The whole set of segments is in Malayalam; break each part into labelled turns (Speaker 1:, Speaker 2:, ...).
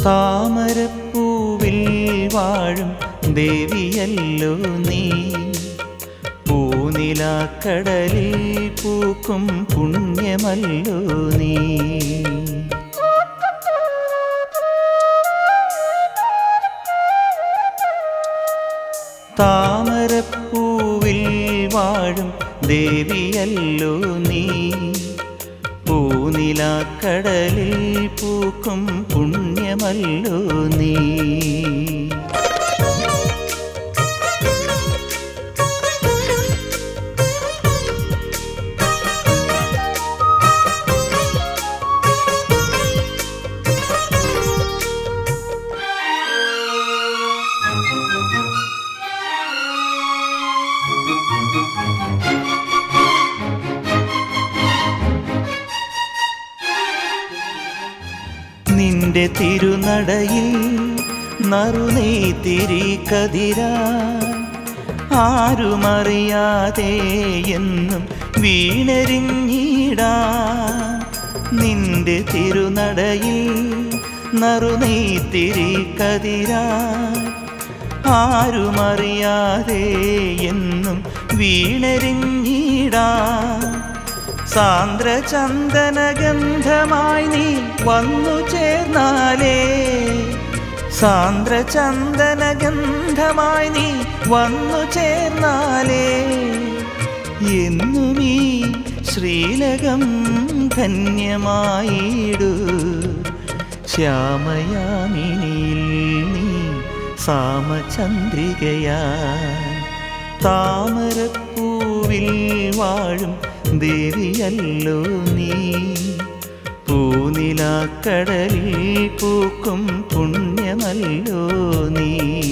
Speaker 1: താമരപ്പൂവിൽ വാഴും ദേവിയല്ലോ നീ പൂനിലാക്കടലിൽ പൂക്കും പുണ്യമല്ലോ നീ താമരപ്പൂവിൽ വാഴും ദേവിയല്ലോ നീ പൂനിലാക്കടലിൽ പൂക്കും പുണ്യമല്ലോ നീ നിന്റെ തിരുനടയിൽ നറുനെയ്ത്തിരി കതിരാ ആരുമറിയാതെ എന്നും വീണരിഞ്ഞിടാ നിന്റെ തിരുനടയിൽ നറുനെയ്ത്തിരി കതിരാ ആരുമറിയാതെ എന്നും വീണരിഞ്ഞിടാ സാന്ദ്രചന്ദനഗന്ധമായി നീ വന്നു ചേർന്നാലേ സാന്ദ്രചന്ദനഗന്ധമായി നീ വന്നു ചേർന്നാലേ എന്നും ഈ ശ്രീലകം ധന്യമായിടൂ ശ്യാമയാമിനിയിൽ നീ സാമചന്ദ്രികയാ താമരപ്പൂവിൽ വാഴും ദേവിയല്ലോ നീ പൂനിലാക്കടലിൽ പൂക്കും പുണ്യമല്ലോ നീ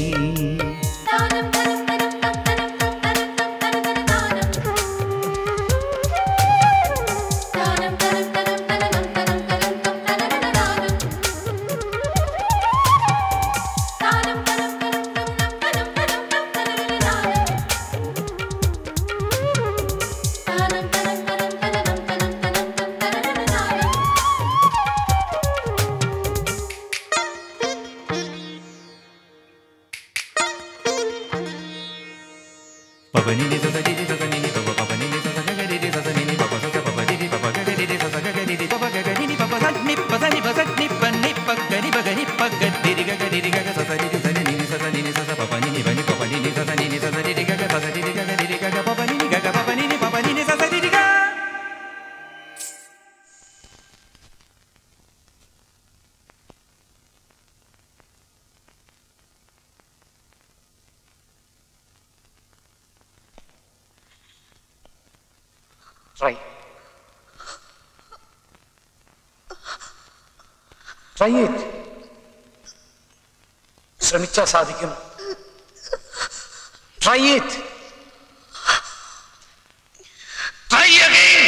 Speaker 2: ട്രൈ ട്രൈ ഇറ്റ് ശ്രമിച്ചാൽ സാധിക്കും ട്രൈ ഇറ്റ് ട്രൈ അഗൈൻ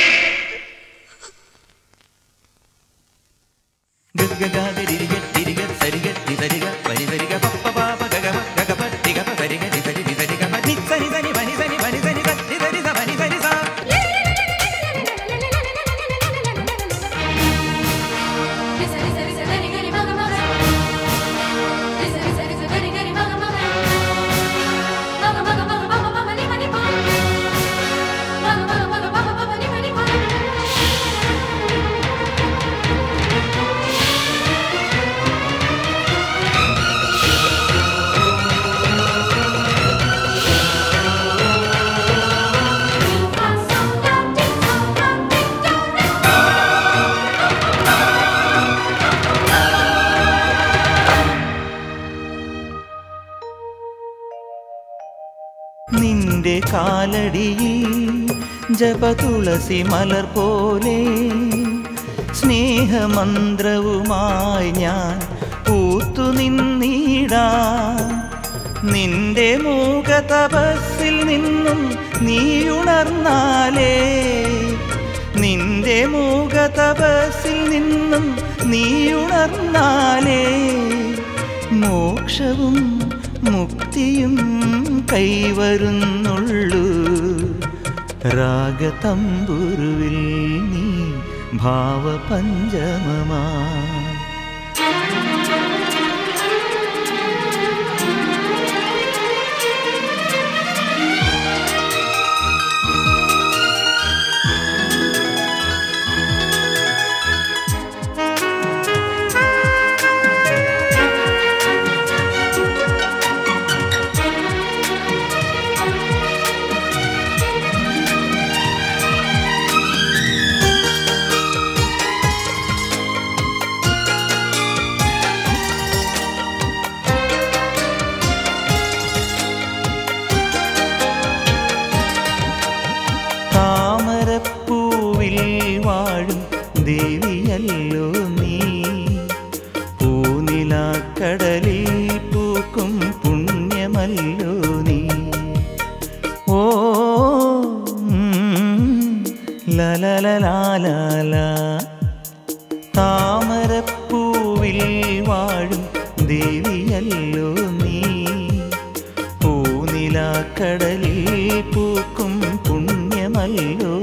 Speaker 1: നിന്റെ കാലടിയിൽ ജപതുളസി മലർ പോലെ സ്നേഹമന്ത്രവുമായി ഞാൻ പൂത്തു നിന്നിടാ നിന്റെ മൂക തപസ്സിൽ നിന്നും നീയുണർന്നാലേ നിന്റെ മൂക തപസ്സിൽ നിന്നും നീയുണർന്നാലേ മോക്ഷവും മുക്തിയും കൈവരുന്നുള്ളൂ രാഗതമ്പുരുവിൽ നീ ഭാവപഞ്ചമമാ ലലലാലാല താമരപ്പൂവിൽ വാഴും ദേവിയല്ലോ നീ പൂനിലാക്കടലിൽ പൂക്കും പുണ്യമല്ലോ